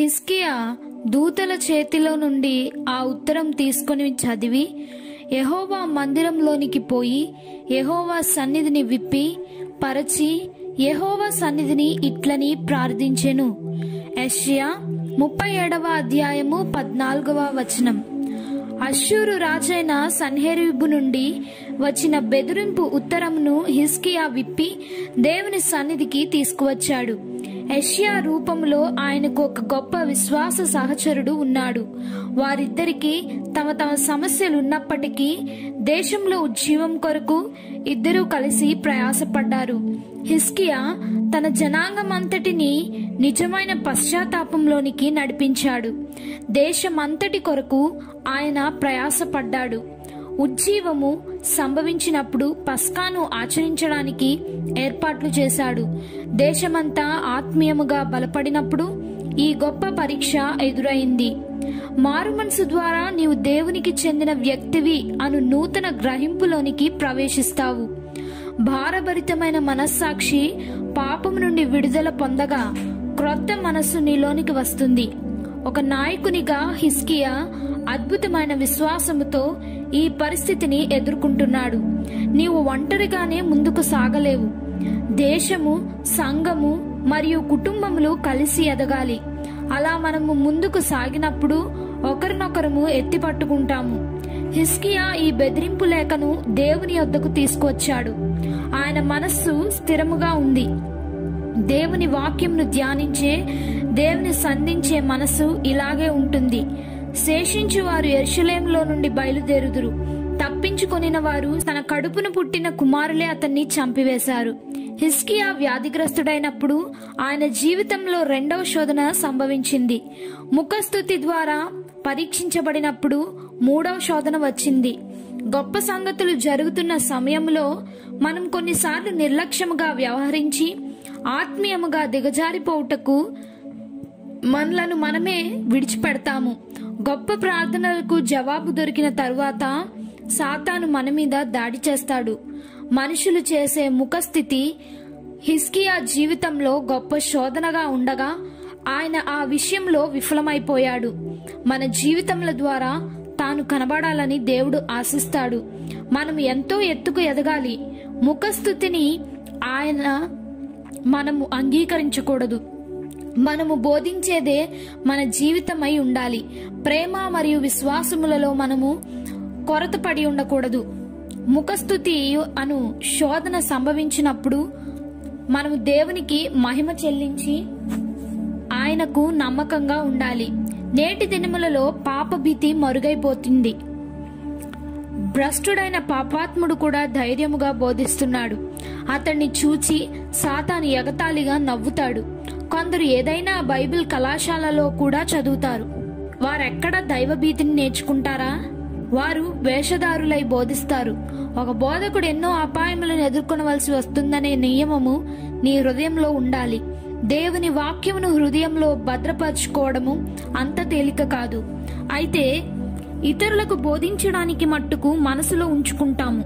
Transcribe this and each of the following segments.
హిస్కియా దూతల చేతిలో నుండి ఆ ఉత్తరం తీసుకొని చదివి యెహోవా మందిరంలోనికి పోయి యెహోవా సన్నిధిని విప్పి పరచి యెహోవా సన్నిధిని ఇట్లని ప్రార్థించెను యెషయా ముప్పై ఏడవ అధ్యాయము పద్నాలుగవ వచనం అశ్షూరు రాజైన సన్హెరిబు నుండి వచ్చిన బెదిరింపు ఉత్తరమును హిస్కియా విప్పి దేవుని సన్నిధికి తీసుకువచ్చాడు యెషయా రూపంలో ఆయనకు ఒక గొప్ప విశ్వాస సహచరుడు ఉన్నాడు వారిద్దరికి తమ తమ సమస్యలు ఉన్నప్పటికీ దేశంలో ఉజ్జీవం కొరకు ఇద్దరూ కలిసి ప్రయాసపడ్డారు హిస్కియా తన జనాంగమంతటిని నిజమైన పశ్చాత్తాపంలోనికి నడిపించాడు దేశమంతటి కొరకు ఆయన ప్రయాసపడ్డాడు ఉజ్జీవము సంభవించినప్పుడు పస్కాను ఆచరించడానికి ఏర్పాట్లు చేశాడు దేశమంతా ఆత్మీయముగా బలపడినప్పుడు ఈ గొప్ప పరీక్ష ఎదురైంది మారుమనసు ద్వారా నీవు దేవునికి చెందిన వ్యక్తివి అను నూతన గ్రహింపులోనికి ప్రవేశిస్తావు భారభరితమైన మనస్సాక్షి పాపము నుండి విడుదల పొందగా క్రొత్త మనస్సు నీలోనికి వస్తుంది ఒక నాయకునిగా హిస్కియా అద్భుతమైన విశ్వాసముతో ఈ పరిస్థితిని ఎదుర్కొంటున్నాడు నీవు ఒంటరిగానే ముందుకు సాగలేవు దేశము సంఘము మరియు కుటుంబములు కలిసి ఎదగాలి అలా మనము ముందుకు సాగినప్పుడు ఒకరినొకరము ఎత్తి పట్టుకుంటాము హిస్కియా ఈ బెదిరింపు లేఖను దేవుని యొద్దకు తీసుకువచ్చాడు ఆయన మనస్సు స్థిరముగా ఉంది దేవుని వాక్యంను ధ్యానించే దేవుని సంధించే మనసు ఇలాగే ఉంటుంది శేషించు వారు ఎరుషలేంలో నుండి బయలుదేరుదురు తప్పించుకొనిన వారు తన కడుపును పుట్టిన కుమారులే అతన్ని చంపివేశారు హిస్కియా వ్యాధిగ్రస్తుడైనప్పుడు ఆయన జీవితంలో రెండవ శోధన సంభవించింది ముఖస్థుతి ద్వారా పరీక్షించబడినప్పుడు మూడవ శోధన వచ్చింది గొప్ప సంగతులు జరుగుతున్న సమయంలో మనం కొన్నిసార్లు నిర్లక్ష్యముగా వ్యవహరించి ఆత్మీయముగా దిగజారిపోవుటకు మనలను మనమే విడిచిపెడతాము గొప్ప ప్రార్థనలకు జవాబు దొరికిన తరువాత సాతాను మన మీద దాడి చేస్తాడు మనుషులు చేసే ముఖస్థితి హిస్కియా జీవితంలో గొప్ప శోధనగా ఉండగా ఆయన ఆ విషయంలో విఫలమైపోయాడు మన జీవితముల ద్వారా తాను కనబడాలని దేవుడు ఆశిస్తాడు మనం ఎంతో ఎత్తుకు ఎదగాలి ముఖస్థుతిని ఆయన మనము అంగీకరించకూడదు మనము బోధించేదే మన జీవితమై ఉండాలి ప్రేమ మరియు విశ్వాసములలో మనము కొరత పడి ఉండకూడదు ముఖస్థుతి అను శోధన సంభవించినప్పుడు మనము దేవునికి మహిమ చెల్లించి ఆయనకు నమ్మకంగా ఉండాలి నేటి దినములలో పాపభీతి మరుగైపోతుంది భ్రష్టుడైన పాపాత్ముడు కూడా ధైర్యముగా బోధిస్తున్నాడు అతన్ని చూచి సాతాను ఎగతాళిగా నవ్వుతాడు కొందరు ఏదైనా బైబిల్ కళాశాలలో కూడా చదువుతారు వారెక్కడ దైవభీతిని నేర్చుకుంటారా వారు వేషధారులై బోధిస్తారు ఒక బోధకుడు ఎన్నో అపాయములను ఎదుర్కొనవలసి వస్తుందనే నియమము నీ హృదయంలో ఉండాలి దేవుని వాక్యమును హృదయంలో భద్రపరచుకోవడము అంత తేలిక కాదు అయితే ఇతరులకు బోధించడానికి మట్టుకు మనసులో ఉంచుకుంటాము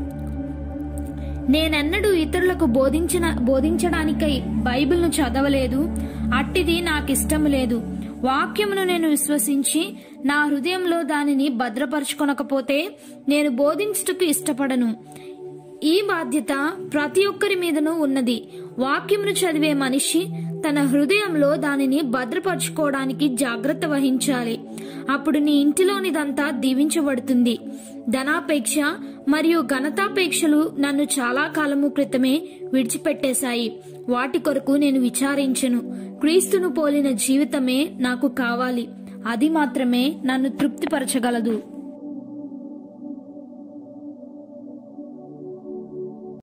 నేనెన్నడూ ఇతరులకు బోధించిన బోధించడానికై బైబిల్ను చదవలేదు అట్టిది నాకు ఇష్టం లేదు వాక్యమును నేను విశ్వసించి నా హృదయంలో దానిని భద్రపరచుకొనకపోతే నేను బోధించుటకు ఇష్టపడను ఈ బాధ్యత ప్రతి ఒక్కరి మీదనూ ఉన్నది వాక్యమును చదివే మనిషి తన హృదయంలో దానిని భద్రపరచుకోవడానికి జాగ్రత్త వహించాలి అప్పుడు నీ ఇంటిలోనిదంతా దీవించబడుతుంది ధనాపేక్ష మరియు ఘనతాపేక్షలు నన్ను చాలా కాలము క్రితమే విడిచిపెట్టేశాయి వాటి కొరకు నేను విచారించను క్రీస్తును పోలిన జీవితమే నాకు కావాలి అది మాత్రమే నన్ను తృప్తిపరచగలదు